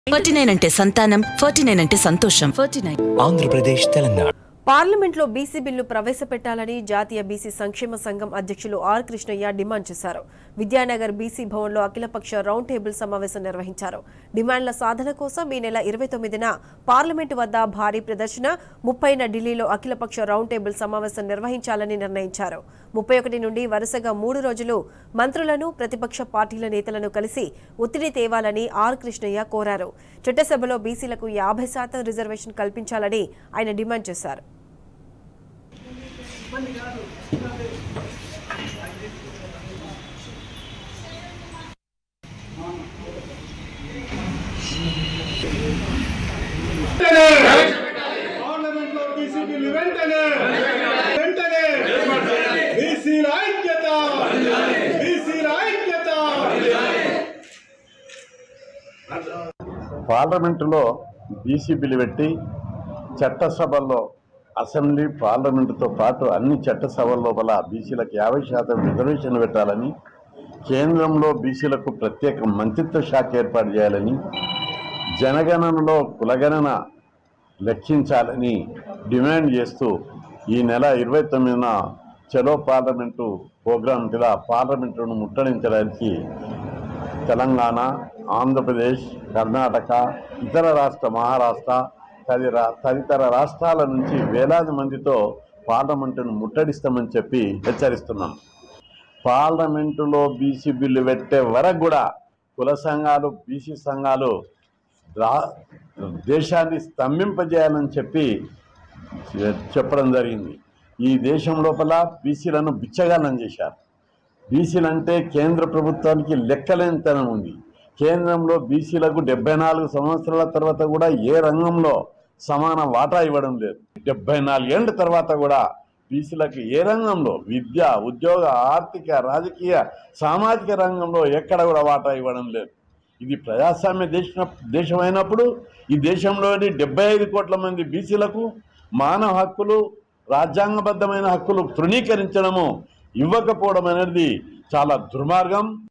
forty nine అంటే సంతానం forty nine అంటే సంతోషం ఫార్టీ నైన్ ఆంధ్రప్రదేశ్ తెలంగాణ పార్లమెంట్లో బీసీ బిల్లు ప్రవేశపెట్టాలని జాతీయ బీసీ సంక్షేమ సంఘం అధ్యక్షులు ఆర్ కృష్ణయ్య డిమాండ్ చేశారు విద్యానగర్ బీసీ భవన్లో అఖిలపక్ష రౌండ్ టేబుల్ సమావేశం నిర్వహించారు డిమాండ్ల సాధన కోసం ఈ నెల ఇరవై తొమ్మిదిన పార్లమెంటు వద్ద భారీ ప్రదర్శన ముప్పైన ఢిల్లీలో అఖిలపక్ష రౌండ్ టేబుల్ సమావేశం నిర్వహించాలని నిర్ణయించారు ముప్పై ఒకటి నుండి వరుసగా మూడు రోజులు మంత్రులను ప్రతిపక్ష పార్టీల నేతలను కలిసి ఒత్తిడి తేవాలని ఆర్ కృష్ణయ్య కోరారు చట్టసభలో బీసీలకు యాభై శాతం రిజర్వేషన్ కల్పించాలని ఆయన డిమాండ్ చేశారు పార్లమెంట్ లో బీసీ బిల్లు వెంటనే వెంటనే బీసీల ఐక్యత బీసీల ఐక్యత పార్లమెంటులో బీసీ బిల్లు పెట్టి చట్టసభల్లో అసెంబ్లీ పార్లమెంటుతో పాటు అన్ని చట్టసభల లోపల బీసీలకు యాభై శాతం రిజర్వేషన్ పెట్టాలని కేంద్రంలో బీసీలకు ప్రత్యేక మంత్రిత్వ శాఖ ఏర్పాటు చేయాలని జనగణనలో కులగణన లెక్కించాలని డిమాండ్ చేస్తూ ఈ నెల ఇరవై తొమ్మిదిన చలో పార్లమెంటు ప్రోగ్రాం కింద పార్లమెంటును ముట్టడించడానికి తెలంగాణ ఆంధ్రప్రదేశ్ కర్ణాటక ఇతర రాష్ట్ర మహారాష్ట్ర తదితర తదితర రాష్ట్రాల నుంచి వేలాది మందితో పార్లమెంటును ముట్టడిస్తామని చెప్పి హెచ్చరిస్తున్నాం పార్లమెంటులో బీసీ బిల్లు పెట్టే వరకు కూడా కుల సంఘాలు బీసీ సంఘాలు రా దేశాన్ని స్తంభింపజేయాలని చెప్పి చెప్పడం జరిగింది ఈ దేశం లోపల బీసీలను బిచ్చగాళ్ళని చేశారు బీసీలు అంటే కేంద్ర ప్రభుత్వానికి లెక్కలేనితనం ఉంది కేంద్రంలో బీసీలకు డెబ్బై నాలుగు సంవత్సరాల తర్వాత కూడా ఏ రంగంలో సమాన వాటా ఇవ్వడం లేదు డెబ్బై నాలుగేళ్ల తర్వాత కూడా బీసీలకు ఏ రంగంలో విద్య ఉద్యోగ ఆర్థిక రాజకీయ సామాజిక రంగంలో ఎక్కడ కూడా వాటా ఇవ్వడం లేదు ఇది ప్రజాస్వామ్య దేశ దేశమైనప్పుడు ఈ దేశంలోని డెబ్బై ఐదు కోట్ల మంది బీసీలకు మానవ హక్కులు రాజ్యాంగబద్ధమైన హక్కులు తృణీకరించడము ఇవ్వకపోవడం అనేది చాలా దుర్మార్గం